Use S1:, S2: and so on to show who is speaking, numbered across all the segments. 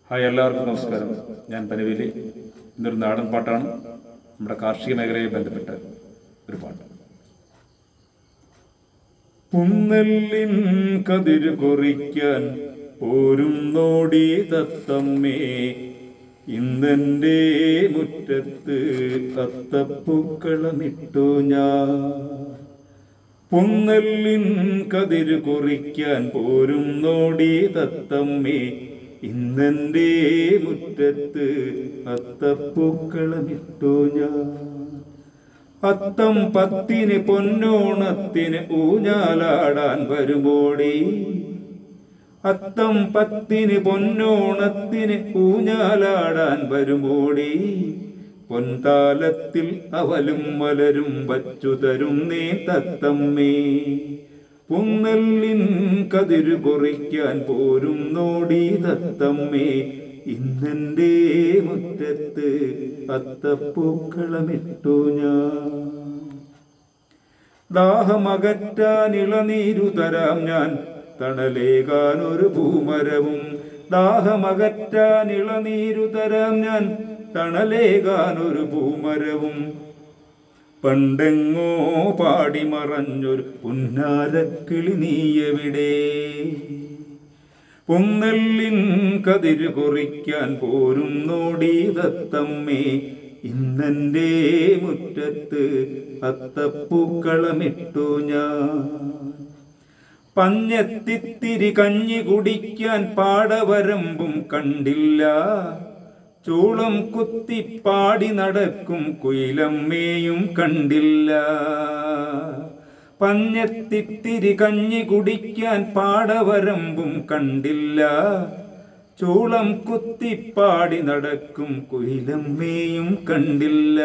S1: hi എല്ലാവർക്കും നമസ്കാരം ഞാൻ പനവേലി ഇന്നൊരു നാടൻ പാട്ടാണ് നമ്മുടെ കാർഷിക മേഖലയെ ബന്ധപ്പെട്ട ഒരു പാട്ട് പുന്നെല്ലിൻ കതിര് കൊറിക്കാൻ പോരും നോടി തത്തമ്മേ ഇന്നെൻ്റെ മുറ്റത്ത് അത്തപ്പൂക്കളമിട്ടു ഞാൻ പുന്നെല്ലിൻ കതിര് കുറിക്കാൻ പോരും നോടി തത്തമ്മേ ഇന്നെൻ്റെ മുറ്റത്ത് അത്തപ്പൂക്കളമിട്ടു ഞാൻ അത്തം പത്തിന് പൊന്നോണത്തിന് ഊഞ്ഞാലാടാൻ വരുമ്പോടി അത്തം പത്തിന് പൊന്നോണത്തിന് ഊഞ്ഞാലാടാൻ വരുമ്പോടി പൊൻതാലത്തിൽ അവലും മലരും വച്ചു തരും നീ തത്തമ്മേ പുന്നെല്ലിൻ കതിര് കുറിക്കാൻ പോരും നോടി തത്തമ്മേ ഇന്നെൻ്റെ മുറ്റത്ത് അത്തപ്പൂക്കളമിട്ടു ഞാൻ ദാഹമകറ്റാൻ ഇളനീരു തരാം ഞാൻ തണലേകാൻ ഒരു ഭൂമരവും ദാഹമകറ്റാൻ ഇളനീരു തരാം ഞാൻ തണലേകാൻ ഒരു ഭൂമരവും പണ്ടെങ്ങോ പാടി മറഞ്ഞൊരു പുന്നാരക്കിളി നീയെവിടെ പൊന്നെല്ലിൻ കതിര് കുറിക്കാൻ പോരും നോടി ദത്തമ്മേ ഇന്നെൻ്റെ മുറ്റത്ത് അത്തപ്പൂക്കളമിട്ടു ഞാൻ പഞ്ഞത്തിത്തിരി കഞ്ഞി കുടിക്കാൻ പാടവരമ്പും കണ്ടില്ല ചൂളം കുത്തി പാടി നടക്കും കുയിലമ്മേയും കണ്ടില്ല പഞ്ഞത്തിത്തിരി കഞ്ഞി കുടിക്കാൻ പാടവരമ്പും കണ്ടില്ല ചൂളം കുത്തി പാടി നടക്കും കുയിലമ്മേയും കണ്ടില്ല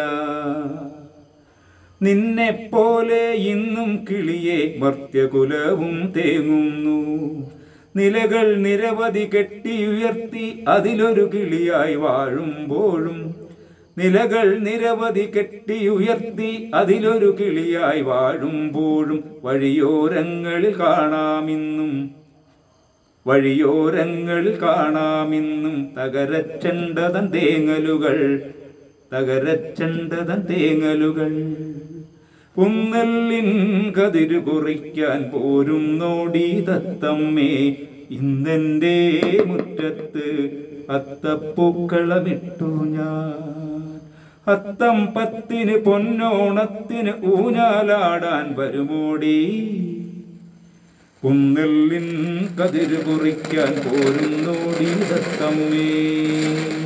S1: നിന്നെ പോലെ ഇന്നും കിളിയെ മർത്യകുലവും തേങ്ങുന്നു നിലകൾ നിരവധി കെട്ടിയുയർത്തി അതിലൊരു കിളിയായി വാഴുമ്പോഴും നിലകൾ നിരവധി കെട്ടിയുയർത്തി അതിലൊരു കിളിയായി വാഴുമ്പോഴും വഴിയോരങ്ങളിൽ കാണാമിന്നും വഴിയോരങ്ങളിൽ കാണാമിന്നും തകരച്ചണ്ടതൻ തേങ്ങലുകൾ തകരച്ചണ്ടതൻ തേങ്ങലുകൾ പുന്നെല്ലിൻ കതിര് കുറിക്കാൻ പോരും നോടി തത്തമ്മേ ഇന്നെൻ്റെ മുറ്റത്ത് അത്തപ്പൂക്കളമിട്ടു ഞാൻ അത്തം പത്തിന് പൊന്നോണത്തിന് ഊഞ്ഞാലാടാൻ വരുമോടി പുന്നെല്ലിൻ കതിര് കുറിക്കാൻ പോരും നോടി തത്തമ്മേ